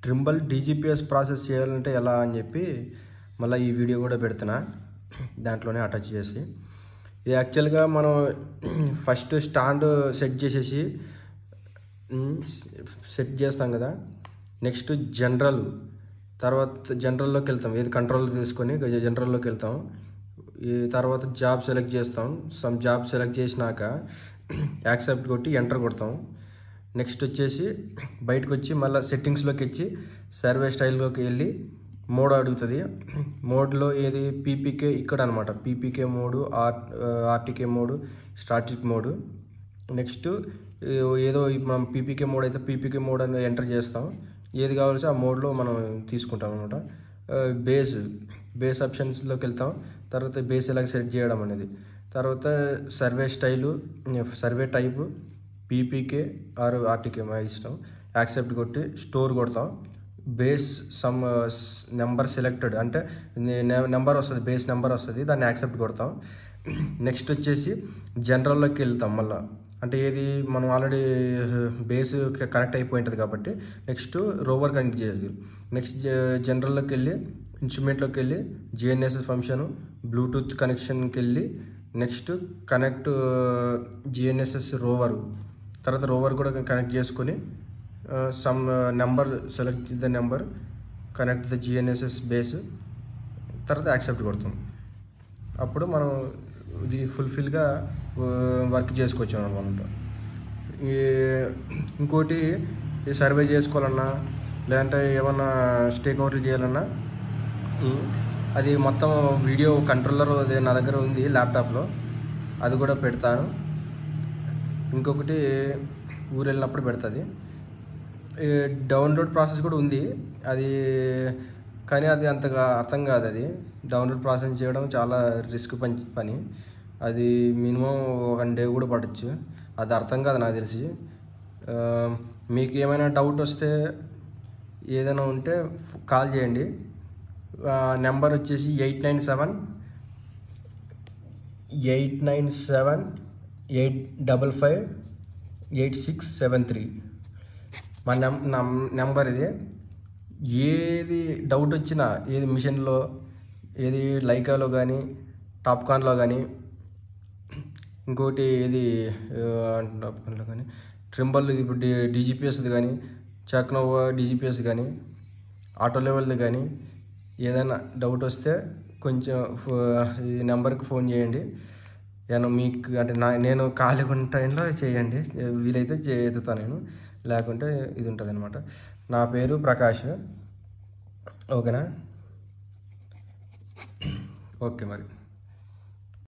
ట్రింబల్ DGPS process చేయాలంటే ఎలా అని చెప్పి మళ్ళీ ఈ వీడియో కూడా పెడుతున్నా దాంట్లోనే అటాచ్ చేసి ఇది యాక్చువల్గా మనం ఫస్ట్ స్టాండ్ సెట్ చేసేసి సెట్ చేస్తాం కదా నెక్స్ట్ జనరల్ తర్వాత జనరల్లోకి వెళ్తాం ఏది కంట్రోల్ తీసుకొని జనరల్లోకి వెళ్తాం ఈ తర్వాత జాబ్ సెలెక్ట్ చేస్తాం సమ్ జాబ్ సెలెక్ట్ చేసినాక యాక్సెప్ట్ కొట్టి ఎంటర్ కొడతాం నెక్స్ట్ వచ్చేసి బయటకు వచ్చి మళ్ళీ సెట్టింగ్స్లోకి వచ్చి సర్వే స్టైల్లోకి వెళ్ళి మోడ్ అడుగుతుంది మోడ్లో ఏది పీపీకే ఇక్కడ అనమాట PPK mode or RTK mode static mode next ఏదో మనం పీపీకే మోడ్ అయితే పీపీకే మోడ్ అని ఎంటర్ చేస్తాం ఏది కావాల్సి ఆ మోడ్లో మనం తీసుకుంటాం అనమాట బేస్ బేస్ ఆప్షన్స్లోకి వెళ్తాం తర్వాత బేస్ ఎలా సెట్ చేయడం అనేది తర్వాత survey style survey type PPK or RTK మా ఇష్టం యాక్సెప్ట్ కొట్టి స్టోర్ కొడతాం బేస్ సమ్ నెంబర్ సెలెక్టెడ్ అంటే నెంబర్ వస్తుంది బేస్ నెంబర్ వస్తుంది దాన్ని యాక్సెప్ట్ కొడతాం నెక్స్ట్ వచ్చేసి జనరల్లోకి వెళ్తాం మళ్ళీ అంటే ఏది మనం ఆల్రెడీ బేస్ కనెక్ట్ అయిపోయి ఉంటుంది కాబట్టి నెక్స్ట్ రోవర్ కనెక్ట్ చేయాలి నెక్స్ట్ జనరల్లోకి వెళ్ళి ఇన్స్ట్రుమెంట్లోకి వెళ్ళి జిఎన్ఎస్ఎస్ ఫంక్షన్ బ్లూటూత్ కనెక్షన్కి వెళ్ళి నెక్స్ట్ కనెక్ట్ జిఎన్ఎస్ఎస్ రోవర్ తర్వాత రోవర్ కూడా కనెక్ట్ చేసుకొని some number select the number connect the GNSS base తర్వాత యాక్సెప్ట్ కొడతాం అప్పుడు మనం ఇది ఫుల్ఫిల్గా వర్క్ చేసుకోవచ్చు అనమాట ఈ ఇంకోటి ఈ సర్వే చేసుకోవాలన్నా లేదంటే ఏమన్నా స్టేక్ అవుట్లు చేయాలన్నా ఉమ్, అది మొత్తం వీడియో కంట్రోలర్ అది నా దగ్గర ఉంది ల్యాప్టాప్లో అది కూడా పెడతాను ఇంకొకటి ఊరు వెళ్ళినప్పుడు పెడుతుంది ఈ డౌన్లోడ్ ప్రాసెస్ కూడా ఉంది అది కానీ అది అంతగా అర్థం కాదు అది డౌన్లోడ్ ప్రాసెస్ చేయడం చాలా రిస్క్ పని పని అది మినిమం వన్ డే కూడా పడవచ్చు అది అర్థం కాదు నాకు తెలిసి ఆ, మీకు ఏమైనా డౌట్ వస్తే ఏదైనా ఉంటే కాల్ చేయండి నెంబర్ వచ్చేసి eight nine seven eight nine seven eight double five eight six seven three మా నెం నం- నెంబర్ ఇది ఏది డౌట్ వచ్చినా ఏది మిషన్లో ఏది లైకాలో కానీ టాప్కాన్లో కానీ ఇంకోటి ఏది ఆ, టాప్కాన్లో కానీ ట్రింబల్ ఇప్పుడు డి డీజీపీఎస్ది కానీ చక్నోవా డీజీపీఎస్ కానీ ఆటో లెవెల్ది కానీ ఏదైనా డౌట్ వస్తే కొంచెం ఫో- ఈ నెంబర్కి ఫోన్ చేయండి నేను మీకు అంటే నా నేను ఖాళీగా ఉన్న టైంలో చేయండి వీలైతే చే ఎత్తుతాను నేను లేకుంటే ఇది ఉంటుంది అనమాట నా పేరు ప్రకాష్ ఓకేనా ఓకే మరి